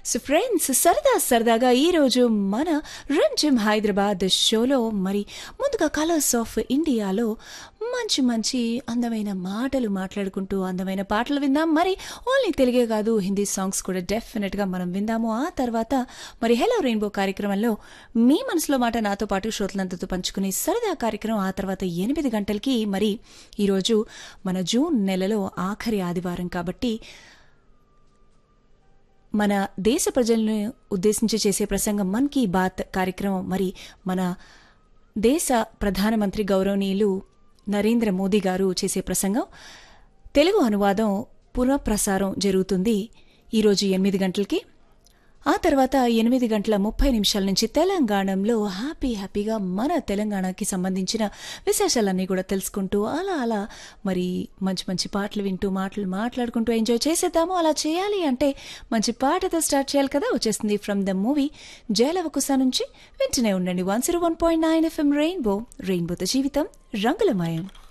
so friends సరదా సరదాగా ఈరోజు మన రంజిమ్ హైదరాబాద్ షోలో మరి ముందుగా కలర్స్ ఆఫ్ ఇండియాలో మంచి మంచి అందమైన మాటలు మాట్లాడుకుంటూ అందమైన పాటలు విందాం మరి ఓన్లీ తెలుగే కాదు హిందీ సాంగ్స్ కూడా డెఫినెట్గా మనం విందాము ఆ తర్వాత మరి హెలో రెయిన్బో కార్యక్రమంలో మీ మనసులో మాట నాతో పాటు శ్రోతలంతతో పంచుకునే సరదా కార్యక్రమం ఆ తర్వాత ఎనిమిది గంటలకి మరి ఈరోజు మన జూన్ నెలలో ఆఖరి ఆదివారం కాబట్టి మన దేశ ప్రజలను ఉద్దేశించి చేసే ప్రసంగం మన్ కీ బాత్ కార్యక్రమం మరి మన దేశ ప్రధానమంత్రి గౌరవనీయులు నరేంద్ర మోదీ గారు చేసే ప్రసంగం తెలుగు అనువాదం పునఃప్రసారం జరుగుతుంది ఈరోజు ఎనిమిది గంటలకి ఆ తర్వాత ఎనిమిది గంటల ముప్పై నిమిషాల నుంచి తెలంగాణలో హ్యాపీ హ్యాపీగా మన తెలంగాణకి సంబంధించిన విశేషాలన్నీ కూడా తెలుసుకుంటూ అలా అలా మరి మంచి మంచి పాటలు వింటూ మాటలు మాట్లాడుకుంటూ ఎంజాయ్ చేసేద్దాము అలా చేయాలి అంటే మంచి పాటతో స్టార్ట్ చేయాలి కదా వచ్చేస్తుంది ఫ్రమ్ ద మూవీ జయలవకుశ నుంచి వింటూనే ఉండండి one zero one point nine FM rainbow రెయిన్బోతో జీవితం రంగులమయం